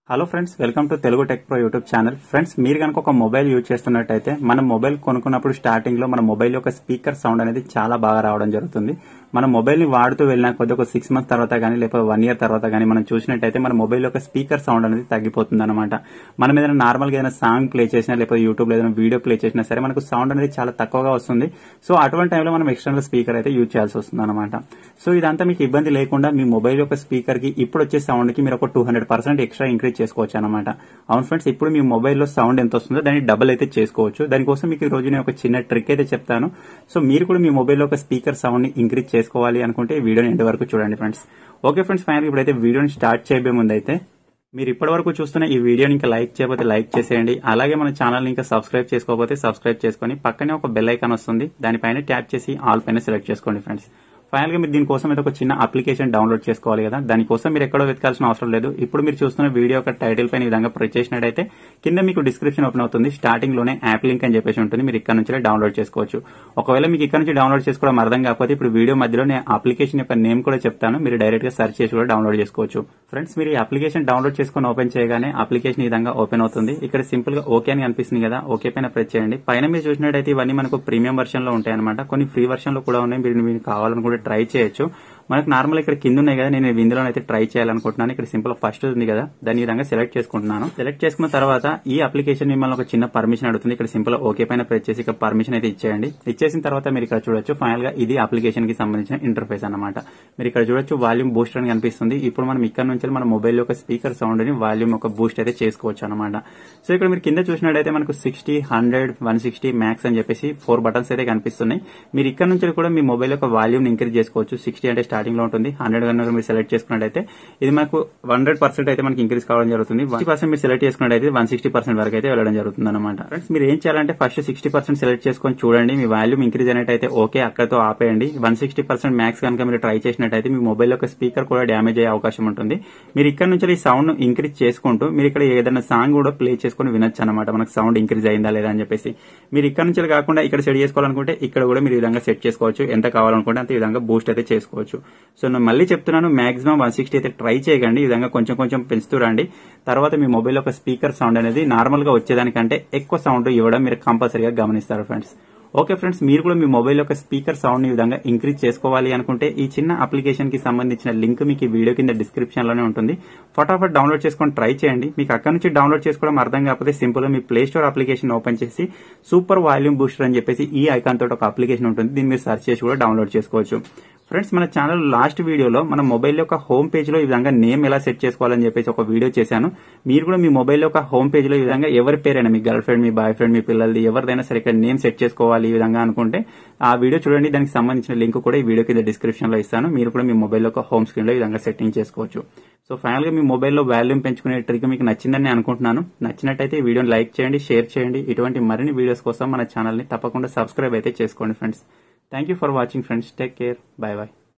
hello friends welcome to Telugu tech pro YouTube channel friends మీరు కనుక ఒక మొబైల్ యూజ్ చేస్తున్నట్టయితే మనం మొబైల్ కొనుక్కున్నప్పుడు స్టార్టింగ్ లో మన మొబైల్ యొక్క స్పీకర్ సౌండ్ అనేది చాలా బాగా రావడం జరుగుతుంది మన మొబైల్ ని వాడుతూ వెళ్ళిన కొద్ది ఒక సిక్స్ మంత్స్ తర్వాత కానీ లేకపోతే వన్ ఇయర్ తర్వాత కానీ మనం చూసినట్టయితే మన మొబైల్ యొక్క స్పీకర్ సౌండ్ అనేది తగ్గిపోతుంది అనమాట మనం ఏదైనా నార్మల్ గా ఏదైనా సాంగ్ ప్లే చేసినా లేకపోతే యూట్యూబ్ లో ఏదైనా వీడియో ప్లే చేసినా సరే మనకు సౌండ్ అనేది చాలా తక్కువగా వస్తుంది సో అటువంటి టైంలో మనం ఎక్స్టర్నల్ స్పీకర్ అయితే యూజ్ చేయాల్సి వస్తుంది అనమాట సో ఇదంతా మీకు ఇబ్బంది లేకుండా మీ మొబైల్ యొక్క స్పీకర్ కి ఇప్పుడు వచ్చే సౌండ్ కి మీరు ఒక two hundred percent extra increase చేసుకోవచ్చు అనమాట అవును ఫ్రెండ్స్ ఇప్పుడు మీ మొబైల్లో సౌండ్ ఎంత వస్తుందో దాన్ని డబుల్ అయితే చేసుకోవచ్చు దానికోసం మీకు ఈ రోజు నేను ఒక చిన్న ట్రిక్ అయితే చెప్తాను సో మీరు కూడా మీ మొబైల్లో ఒక స్పీకర్ సౌండ్ ని ఇంక్రీజ్ చేసుకోవాలి అనుకుంటే ఈ వీడియోని ఎండ్ వరకు చూడండి ఫ్రెండ్స్ ఓకే ఫ్రెండ్స్ ఫైనల్ ఇప్పుడైతే వీడియోని స్టార్ట్ చేయబోయే ముందు అయితే మీరు ఇప్పటి వరకు చూస్తున్న ఈ వీడియోని ఇంకా లైక్ చేయకపోతే లైక్ చేసేయండి అలాగే మన ఛానల్ ఇంకా సబ్స్క్రైబ్ చేసుకోకపోతే సబ్స్క్రైబ్ చేసుకొని పక్కనే ఒక బెల్ ఐకాన్ వస్తుంది దానిపైన ట్యాప్ చేసి ఆల్ పైన సెలెక్ట్ చేసుకోండి ఫ్రెండ్స్ ఫైనల్ గా మీరు దీనికోసం అయితే ఒక చిన్న అప్లికేషన్ డౌన్లోడ్ చేసుకోవాలి కదా దానికోసం మీరు ఎక్కడో వెతకాల్సిన అవసరం లేదు ఇప్పుడు మీరు చూస్తున్న వీడియో యొక్క టైటిల్ పైన ఈ విధంగా ప్రెస్ చేసినట్టయితే కింద మీకు డిస్క్రిప్షన్ ఓపెన్ అవుతుంది స్టార్టింగ్ లోనే యాప్ లింక్ అని చెప్పేసి ఉంటుంది మీరు ఇక్కడ నుంచి డౌన్లోడ్ చేసుకోవచ్చు ఒకవేళ మీకు ఇక్కడ నుంచి డౌన్లోడ్ చేసుకోవడం అర్థం కాకపోతే ఇప్పుడు వీడియో మధ్యలో నేను అప్లికేషన్ యొక్క నేమ్ కూడా చెప్తాను మీరు డైరెక్ట్ గా సెర్చ్ చేసి కూడా డౌన్లోడ్ చేసుకోవచ్చు ఫ్రెండ్స్ మీరు ఈ అప్లికేషన్ డౌన్లోడ్ చేసుకొని ఓపెన్ చేయగానే అప్లికేషన్ ఈ విధంగా ఓపెన్ అవుతుంది ఇక్కడ సింపుల్ గా ఓకే అని కనిపిస్తుంది కదా ఓకే పైన ప్రెస్ చేయండి పైన మీరు చూసినట్టయితే ఇవన్నీ మనకు ప్రీమియం వర్షన్ లో ఉంటాయి అనమాట కొన్ని ఫ్రీ వర్షన్ లో కూడా ఉన్నాయి మీరు మీకు కావాలనుకుంటే ట్రై చేయొచ్చు మనకు నార్మల్ ఇక్కడ కింద ఉన్నాయి కదా నేను ఇందులో అయితే ట్రై చేయాలనుకుంటున్నాను ఇక్కడ సింపుల్ ఫస్ట్ ఉంది కదా దాని ఈ విధంగా సెలెక్ట్ చేసుకుంటున్నాను సెలెక్ట్ చేసుకున్న తర్వాత ఈ అప్లికేషన్ మిమ్మల్ని ఒక చిన్న పర్మిషన్ అడుగుతుంది ఇక్కడ సింపుల్ ఓకే పైన ప్రెస్ చేసి ఇక్కడ పర్మిషన్ అయితే ఇచ్చేయండి ఇచ్చేసిన తర్వాత మీరు ఇక్కడ చూడొచ్చు ఫైనల్ గా ఇది అప్లికేషన్ కి సంబంధించిన ఇంటర్ఫేస్ అనమాట మీరు ఇక్కడ చూడొచ్చు వాల్యూమ్ బూస్టర్ అని కనిపిస్తుంది ఇప్పుడు మనం ఇక్కడ నుంచి మన మొబైల్ యొక్క స్పీకర్ సౌండ్ ని వాల్యూమ్ ఒక బూస్ట్ అయితే చేసుకోవచ్చు అనమాట సో ఇక్కడ మీరు కింద చూసినట్టయితే మనకు sixty hundred one sixty max అని చెప్పేసి ఫోర్ బటన్స్ అయితే కనిపిస్తున్నాయి మీరు ఇక్కడ నుంచి కూడా మీ మొబైల్ యొక్క వాల్యూమ్ ఇంక్రీజ్ చేసుకోవచ్చు సిక్స్టీ అంటే స్టార్టింగ్ లో ఉంటుంది హండ్రెడ్ కనుక మీరు సెలెక్ట్ చేసుకున్నట్టయితే ఇది మనకు హండ్రెడ్ పర్సెంట్ అయితే మనకి ఇంక్రీజ్ కావడం జరుగుతుంది వన్ పర్సెంట్ మీరు సెలెక్ట్ చేసుకున్నట్టయితే వన్ సిక్స్టీ పర్సెంట్ వరకు అయితే వెళ్ళడం జరుగుతుంది అనమాట ఫ్రెండ్స్ మీరు ఏం చేయాలంటే ఫస్ట్ సిక్స్టీ పర్సెంట్ సెలెక్ట్ చేసుకొని చూడండి మీ వాల్యూమ్ ఇంక్రీజ్ అయినట్టయితే ఓకే అక్కడతో ఆపేయండి వన్ సిక్స్టీ పర్సెంట్ మ్యాక్స్ కనుక మీరు ట్రై చేసినట్టయితే మీ మొబైల్ యొక్క స్పీకర్ కూడా డ్యామేజ్ అయ్యే అవకాశం ఉంటుంది మీరు ఇక్కడ నుంచి ఈ సౌండ్ ఇంక్రీజ్ చేసుకుంటూ మీరు ఇక్కడ ఏదైనా సాంగ్ కూడా ప్లే చేసుకుని వినొచ్చు అనమాట మనకు సౌండ్ ఇంక్రీజ్ అయిందా లేదా అని చెప్పేసి మీరు ఇక్కడ నుంచి కాకుండా ఇక్కడ సెట్ చేసుకోవాలనుకుంటే ఇక్కడ కూడా మీరు ఈ విధంగా సెట్ చేసుకోవచ్చు ఎంత కావాలనుకుంటే అంత ఈ విధంగా బూస్ట్ అయితే చేసుకోవచ్చు సో నేను మళ్ళీ చెప్తున్నాను మాక్సిమం వన్ సిక్స్టీ అయితే ట్రై చేయకండి ఈ విధంగా కొంచెం కొంచెం పెంచుతూ రండి తర్వాత మీ మొబైల్ యొక్క స్పీకర్ సౌండ్ అనేది నార్మల్ గా వచ్చేదానికంటే ఎక్కువ సౌండ్ ఇవ్వడం మీరు కంపల్సరీగా గమనిస్తారు ఫ్రెండ్స్ ఓకే ఫ్రెండ్స్ మీరు కూడా మీ మొబైల్ యొక్క స్పీకర్ సౌండ్ ఈ విధంగా ఇంక్రీజ్ చేసుకోవాలి అనుకుంటే ఈ చిన్న అప్లికేషన్ కి సంబంధించిన లింక్ మీకు ఈ వీడియో కింద డిస్క్రిప్షన్ లోనే ఉంటుంది ఫటాఫట్ డౌన్లోడ్ చేసుకొని ట్రై చేయండి మీకు అక్కడ నుంచి డౌన్లోడ్ చేసుకోవడం అర్థం కాకపోతే సింపుల్ గా మీ ప్లే స్టోర్ అప్లికేషన్ ఓపెన్ చేసి సూపర్ వాల్యూమ్ బూస్టర్ అని చెప్పేసి ఈ ఐకాన్ తోటి ఒక అప్లికేషన్ ఉంటుంది దీన్ని మీరు సెర్చ్ చేసి కూడా డౌన్లోడ్ చేసుకోవచ్చు ఫ్రెండ్స్ మన ఛానల్ లాస్ట్ వీడియోలో మన మొబైల్ యొక్క హోమ్ పేజ్ లో ఈ విధంగా నేమ్ ఎలా సెట్ చేసుకోవాలని చెప్పేసి ఒక వీడియో చేశాను మీరు కూడా మీ మొబైల్ యొక్క హోమ్ పేజ్ లో ఈ విధంగా ఎవరి పేరైనా మీ గర్ల్ ఫ్రెండ్ మీ బాయ్ ఫ్రెండ్ మీ పిల్లలది ఎవరిదైనా సరే ఇక్కడ నేమ్ సెట్ చేసుకోవాలి ఈ విధంగా అనుకుంటే ఆ వీడియో చూడండి దానికి సంబంధించిన లింక్ కూడా ఈ వీడియో కింద డిస్క్రిప్షన్ లో ఇస్తాను మీరు కూడా మీ మొబైల్ యొక్క హోమ్ స్క్రీన్ లో ఈ విధంగా సెట్టింగ్ చేసుకోవచ్చు సో ఫైనల్ గా మీ మొబైల్లో వాల్యూమ్ పెంచుకునే ట్రిక్ మీకు నచ్చిందని నేను అనుకుంటున్నాను నచ్చినట్టయితే ఈ వీడియోని లైక్ చేయండి షేర్ చేయండి ఇటువంటి మరిన్ని వీడియోస్ కోసం మన ఛానల్ ని తప్పకుండా సబ్స్క్రైబ్ అయితే చేసుకోండి friends thank you for watching friends take care bye by